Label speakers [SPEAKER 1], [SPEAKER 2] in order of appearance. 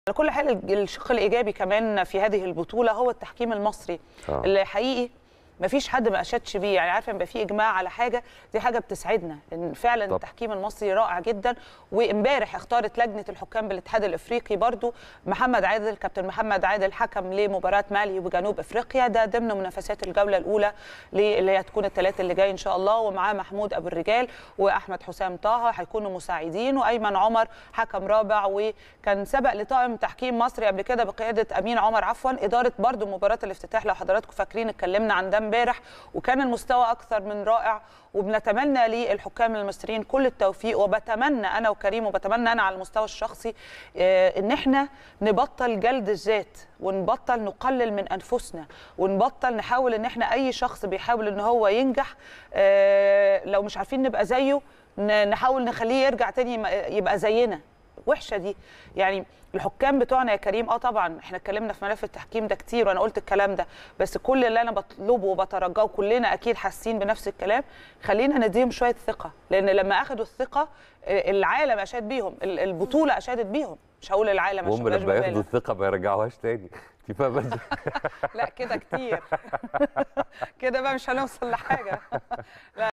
[SPEAKER 1] على كل حال الشق الايجابي كمان في هذه البطوله هو التحكيم المصري
[SPEAKER 2] آه.
[SPEAKER 1] اللي حقيقي ما فيش حد ما اشادش بيه يعني عارفه يبقى في اجماع على حاجه دي حاجه بتسعدنا ان فعلا
[SPEAKER 2] طب.
[SPEAKER 1] التحكيم المصري رائع جدا وامبارح اختارت لجنه الحكام بالاتحاد الافريقي برضو محمد عادل كابتن محمد عادل حكم لمباراه مالي وجنوب افريقيا ده ضمن منافسات الجوله الاولى اللي هتكون الثلاث اللي جاي ان شاء الله ومعاه محمود ابو الرجال واحمد حسام طه هيكونوا مساعدين وايمن عمر حكم رابع وكان سبق لطاقم تحكيم مصري قبل كده بقياده امين عمر عفوا اداره برضو مباراه الافتتاح لو حضراتكم فاكرين اتكلمنا عن ده امبارح وكان المستوى اكثر من رائع وبنتمنى للحكام المصريين كل التوفيق وبتمنى انا وكريم وبتمنى انا على المستوى الشخصي آه، ان احنا نبطل جلد الذات ونبطل نقلل من انفسنا ونبطل نحاول ان احنا اي شخص بيحاول ان هو ينجح آه، لو مش عارفين نبقى زيه ن- نحاول نخليه يرجع تاني يم- يبقى زينا وحشه دي يعني الحكام بتوعنا يا كريم اه طبعا احنا اتكلمنا في ملف التحكيم ده كتير وانا قلت الكلام ده بس كل اللي انا بطلبه وبترجاه وكلنا اكيد حاسين بنفس الكلام خلينا نديهم شويه ثقه لان لما اخذوا الثقه آه، العالم اشاد بيهم ال- البطوله اشادت بيهم مش هقول العالم عشان
[SPEAKER 2] وهم
[SPEAKER 1] مبقاش
[SPEAKER 2] لما ياخدوا
[SPEAKER 1] ببالغ.
[SPEAKER 2] الثقه ما يرجعوهاش تاني انت فاهمه ازاي؟
[SPEAKER 1] لا كده كتير كده بقى مش هنوصل لحاجه لا